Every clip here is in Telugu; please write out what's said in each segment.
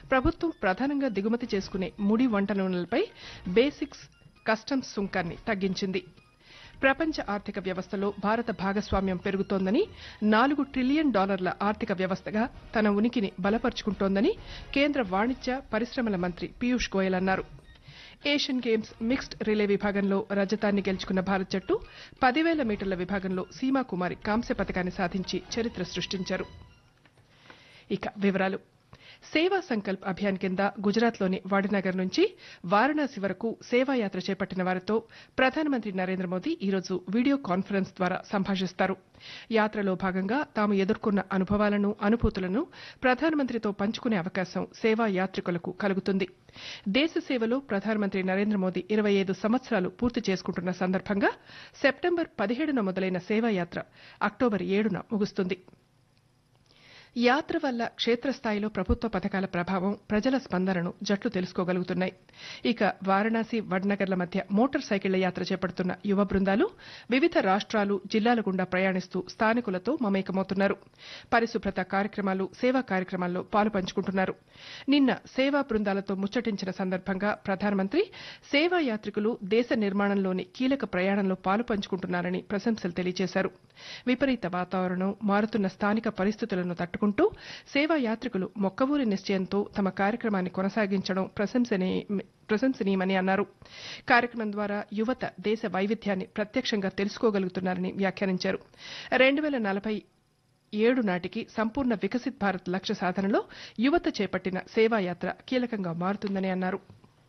ప్రభుత్వం ప్రధానంగా దిగుమతి చేసుకునే ముడి వంట నూనెలపై బేసిక్స్ కస్టమ్స్ సుంకాన్ని తగ్గించింది ప్రపంచ ఆర్థిక వ్యవస్థలో భారత భాగస్వామ్యం పెరుగుతోందని నాలుగు ట్రిలియన్ డాలర్ల ఆర్థిక వ్యవస్థగా తన ఉనికిని బలపరుచుకుంటోందని కేంద్ర వాణిజ్య పరిశ్రమల మంత్రి పీయూష్ గోయల్ అన్నారు ఏషియన్ గేమ్స్ మిక్స్డ్ రిలే విభాగంలో రజతాన్ని గెలుచుకున్న భారత్ జట్టు పదివేల మీటర్ల విభాగంలో సీమా కుమారి కాంస్య పథకాన్ని సాధించి చరిత్ర సృష్టించారు ఇక వివరాలు సేవా సంకల్ప్ అభియాన్ కింద గుజరాత్లోని వాడినగర్ నుంచి వారణాసి వరకు సేవాయాత్ర చేపట్టిన వారితో ప్రధానమంత్రి నరేంద్ర మోదీ ఈరోజు వీడియో కాన్ఫరెన్స్ ద్వారా సంభాషిస్తారు యాత్రలో భాగంగా తాము ఎదుర్కొన్న అనుభవాలను అనుభూతులను ప్రధానమంత్రితో పంచుకునే అవకాశం సేవా యాత్రికులకు కలుగుతుంది దేశ సేవలో ప్రధానమంత్రి నరేంద్ర మోదీ ఇరవై ఐదు సంవత్సరాలు పూర్తి చేసుకుంటున్న సందర్భంగా సెప్టెంబర్ పదిహేడున మొదలైన సేవాయాత్ర అక్టోబర్ ఏడున ముగుస్తుంది యాత్ర వల్ల క్షేత్రస్థాయిలో ప్రభుత్వ పథకాల ప్రభావం ప్రజల స్పందనను జట్లు తెలుసుకోగలుగుతున్నాయి ఇక వారణాసి వడ్నగర్ల మధ్య మోటార్ సైకిళ్ల యాత్ర చేపడుతున్న యువ బృందాలు వివిధ రాష్ట్రాలు జిల్లాల గుండా ప్రయాణిస్తూ స్థానికులతో మమేకమవుతున్నారు పరిశుభ్రత కార్యక్రమాలు సేవా కార్యక్రమాల్లో పాలు పంచుకుంటున్నారు నిన్న సేవా బృందాలతో ముచ్చటించిన సందర్భంగా ప్రధానమంత్రి సేవా యాత్రికులు దేశ నిర్మాణంలోని కీలక ప్రయాణంలో పాలు పంచుకుంటున్నారని ప్రశంసలు తెలియజేశారు విపరీత వాతావరణం మారుతున్న స్థానిక పరిస్థితులను తట్టుకుంటూ సేవా యాత్రికులు మొక్కవూరి నిశ్చయంతో తమ కార్యక్రమాన్ని కొనసాగించడం ప్రశంసనీయ ప్రశంసనీయమని అన్నారు కార్యక్రమం ద్వారా యువత దేశ వైవిధ్యాన్ని ప్రత్యక్షంగా తెలుసుకోగలుగుతున్నారని వ్యాఖ్యానించారు రెండు వేల నలభై ఏడు నాటికి సంపూర్ణ వికసిత్ భారత్ లక్ష్య సాధనలో యువత చేపట్టిన సేవాయాత్ర కీలకంగా మారుతుందని అన్నారు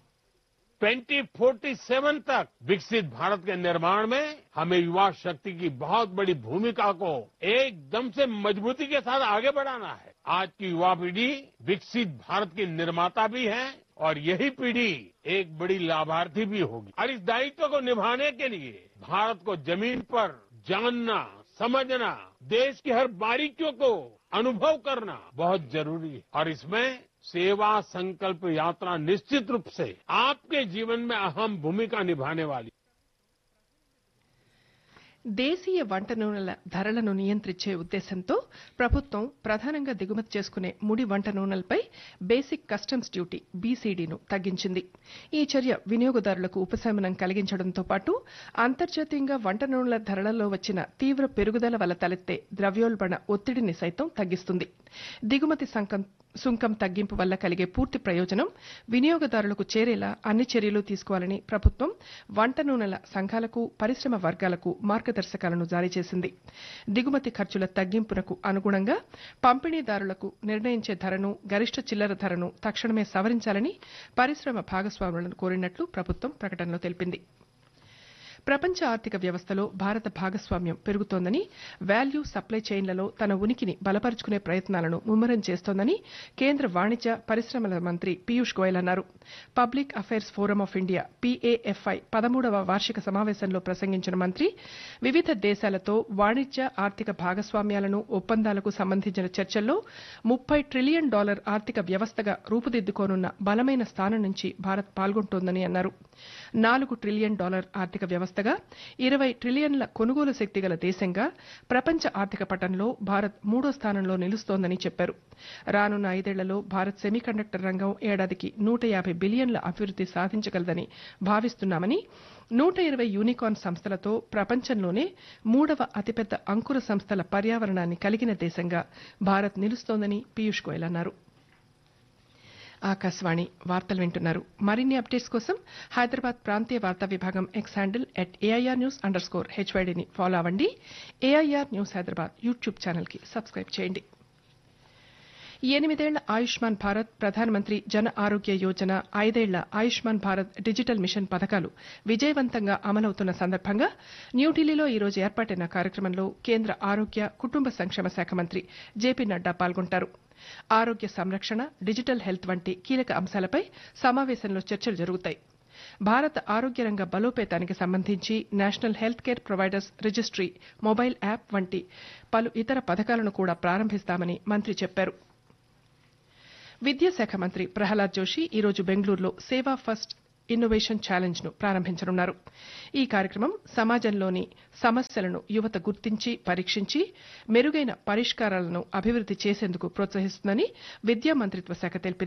2047 तक विकसित भारत के निर्माण में हमें युवा शक्ति की बहुत बड़ी भूमिका को एकदम से मजबूती के साथ आगे बढ़ाना है आज की युवा पीढ़ी विकसित भारत की निर्माता भी है और यही पीढ़ी एक बड़ी लाभार्थी भी होगी और इस दायित्व को निभाने के लिए भारत को जमीन पर जानना समझना देश की हर बारीकियों को अनुभव करना बहुत जरूरी है और इसमें सेवा संकल्प यात्रा निश्चित रूप से आपके जीवन में अहम भूमिका निभाने वाली దేశీయ వంట నూనెల ధరలను నియంత్రించే ఉద్దేశంతో ప్రభుత్వం ప్రధానంగా దిగుమతి చేసుకునే ముడి వంట నూనెలపై బేసిక్ కస్టమ్స్ డ్యూటీ బీసీడీను తగ్గించింది ఈ చర్య వినియోగదారులకు ఉపశమనం కలిగించడంతో పాటు అంతర్జాతీయంగా వంట నూనెల ధరలలో వచ్చిన తీవ్ర పెరుగుదల వల్ల తలెత్తే ద్రవ్యోల్బణ ఒత్తిడిని సైతం తగ్గిస్తుంది దిగుమతి సంకం సుంకం తగ్గింపు వల్ల కలిగే పూర్తి ప్రయోజనం వినియోగదారులకు చేరేలా అన్ని చర్యలు తీసుకోవాలని ప్రభుత్వం వంట నూనెల సంఘాలకు పరిశ్రమ వర్గాలకు మార్గదర్శకాలను జారీ చేసింది దిగుమతి ఖర్చుల తగ్గింపునకు అనుగుణంగా పంపిణీదారులకు నిర్ణయించే ధరను గరిష్ట చిల్లర ధరను తక్షణమే సవరించాలని పరిశ్రమ భాగస్వాములను కోరినట్లు ప్రభుత్వం ప్రకటనలో తెలిపింది ప్రపంచ ఆర్థిక వ్యవస్థలో భారత భాగస్వామ్యం పెరుగుతోందని వాల్యూ సప్లై చైన్లలో తన ఉనికిని బలపరుచుకునే ప్రయత్నాలను ముమ్మరం చేస్తోందని కేంద్ర వాణిజ్య పరిశ్రమల మంత్రి పీయూష్ గోయల్ అన్నారు public affairs forum of India PAFI పదమూడవ వార్షిక సమావేశంలో ప్రసంగించిన మంత్రి వివిధ దేశాలతో వాణిజ్య ఆర్థిక భాగస్వామ్యాలను ఒప్పందాలకు సంబంధించిన చర్చల్లో ముప్పై ట్రిలియన్ డాలర్ ఆర్థిక వ్యవస్థగా రూపుదిద్దుకోనున్న బలమైన స్థానం నుంచి భారత్ పాల్గొంటోందని అన్నారు నాలుగు ట్రిలియన్ డాలర్ ఆర్థిక వ్యవస్థగా ఇరవై ట్రిలియన్ల కొనుగోలు శక్తి గల దేశంగా ప్రపంచ ఆర్థిక పటంలో భారత్ మూడో స్థానంలో నిలుస్తోందని చెప్పారు రానున్న ఐదేళ్లలో భారత్ సెమీకండక్టర్ రంగం ఏడాదికి నూట యాభై బిలియన్ల అభివృద్ది సాధించగలదని భావిస్తున్నామని నూట ఇరవై యూనికార్న్ సంస్థలతో ప్రపంచంలోనే మూడవ అతిపెద్ద అంకుర సంస్థల పర్యావరణాన్ని కలిగిన దేశంగా భారత్ నిలుస్తోందని పీయూష్ గోయల్ అన్నారు ఆకాశవాణి వార్తలు వింటున్నారు మరిన్ని అప్డేట్స్ కోసం హైదరాబాద్ ప్రాంతీయ వార్తా విభాగం X handle at AIR news underscore హెచ్వైడీని ఫాలో అవ్వండి AIR news Hyderabad YouTube channel కి సబ్స్క్రైబ్ చేయండి ఎనిమిదేళ్ల ఆయుష్మాన్ భారత్ ప్రధానమంత్రి జన ఆరోగ్య యోజన ఐదేళ్ల ఆయుష్మాన్ భారత్ డిజిటల్ మిషన్ పథకాలు విజయవంతంగా అమలవుతున్న సందర్భంగా న్యూఢిల్లీలో ఈరోజు ఏర్పాటైన కార్యక్రమంలో కేంద్ర ఆరోగ్య కుటుంబ సంక్షేమ శాఖ మంత్రి జేపీ నడ్డా పాల్గొంటారు ఆరోగ్య సంరక్షణ డిజిటల్ హెల్త్ వంటి కీలక అంశాలపై సమావేశంలో చర్చలు జరుగుతాయి భారత ఆరోగ్య రంగ బలోపేతానికి సంబంధించి national health care providers registry mobile app వంటి పలు ఇతర పథకాలను కూడా ప్రారంభిస్తామని మంత్రి చెప్పారు విద్యాశాఖ మంత్రి ప్రహ్లాద్ జోషి ఈరోజు బెంగళూరులో సేవా ఫస్ట్ ఇన్నోవేషన్ ఛాలెంజ్ ను ప్రారంభించనున్నారు ఈ కార్యక్రమం సమాజంలోని సమస్యలను యువత గుర్తించి పరీక్షించి మెరుగైన పరిష్కారాలను అభివృద్ది చేసేందుకు ప్రోత్సహిస్తుందని విద్యా మంత్రిత్వ శాఖ తెలిపింది